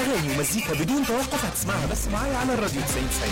اغاني ومزيكا بدون توقف هتسمعها بس معايا على الراديو 90 90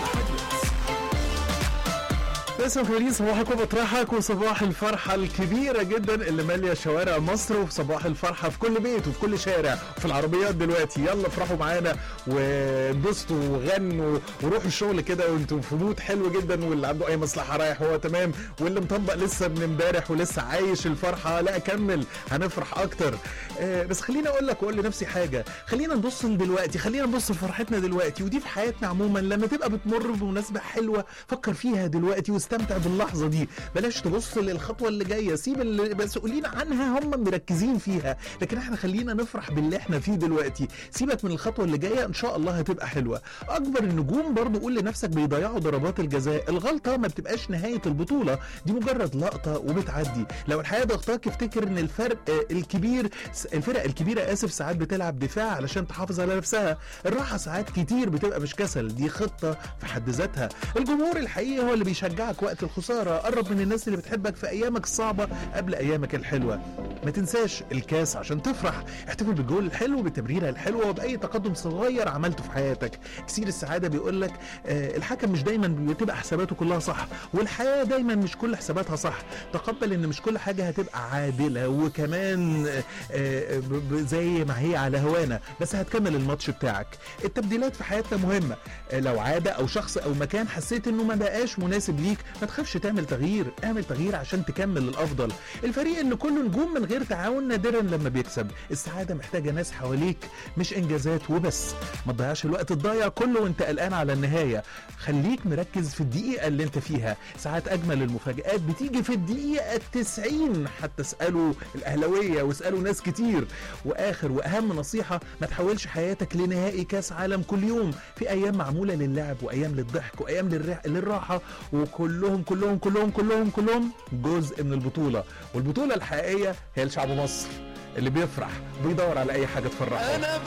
لسه مكملين صباحكم بطرحك وصباح الفرحة الكبيرة جدا اللي مالية شوارع مصر وصباح الفرحة في كل بيت وفي كل شارع وفي العربيات دلوقتي يلا افرحوا معانا وانبسطوا وغنوا وروحوا الشغل كده وانتوا في مود حلو جدا واللي عنده اي مصلحة رايح هو تمام واللي مطبق لسه من امبارح ولسه عايش الفرحة لا كمل هنفرح اكتر آه بس خليني اقول لك واقول لنفسي حاجة خلينا نبص دلوقتي خلينا نبص لفرحتنا دلوقتي ودي في حياتنا عموما لما تبقى بتمر بمناسبة حلوة فكر فيها دلوقتي واستمتع باللحظه دي بلاش تبص للخطوه اللي جايه سيب المسؤولين عنها هم مركزين فيها لكن احنا خلينا نفرح باللي احنا فيه دلوقتي سيبك من الخطوه اللي جايه ان شاء الله هتبقى حلوه اكبر النجوم برضو قول لنفسك بيضيعوا ضربات الجزاء الغلطه ما بتبقاش نهايه البطوله دي مجرد لقطه وبتعدي لو الحياه ضغطاك افتكر ان الفرق آه، الكبير الفرق الكبيره اسف ساعات بتلعب دفاع علشان تحافظ على نفسها الراحه ساعات كتير بتبقى مش كسل دي خطه في حد ذاتها الجمهور الحقيقي هو اللي بيشجعك وقت الخساره قرب من الناس اللي بتحبك في ايامك الصعبه قبل ايامك الحلوه ما تنساش الكاس عشان تفرح احتفل بالجول الحلو بالتمريره الحلوه وباي تقدم صغير عملته في حياتك كثير السعاده بيقول لك آه الحكم مش دايما بتبقى حساباته كلها صح والحياه دايما مش كل حساباتها صح تقبل ان مش كل حاجه هتبقى عادله وكمان آه آه ب- ب- زي ما هي على هوانا بس هتكمل الماتش بتاعك التبديلات في حياتنا مهمه آه لو عاده او شخص او مكان حسيت انه ما بقاش مناسب ليك ما تخافش تعمل تغيير اعمل تغيير عشان تكمل الافضل الفريق اللي كله نجوم من غير تعاون نادرا لما بيكسب السعاده محتاجه ناس حواليك مش انجازات وبس ما تضيعش الوقت الضايع كله وانت قلقان على النهايه خليك مركز في الدقيقه اللي انت فيها ساعات اجمل المفاجات بتيجي في الدقيقه التسعين حتى اسالوا الاهلاويه واسالوا ناس كتير واخر واهم نصيحه ما تحولش حياتك لنهائي كاس عالم كل يوم في ايام معموله للعب وايام للضحك وايام للرح- للراحه وكلهم كلهم كلهم كلهم كلهم جزء من البطوله والبطوله الحقيقيه هي لشعب مصر اللي بيفرح بيدور على اي حاجه تفرحه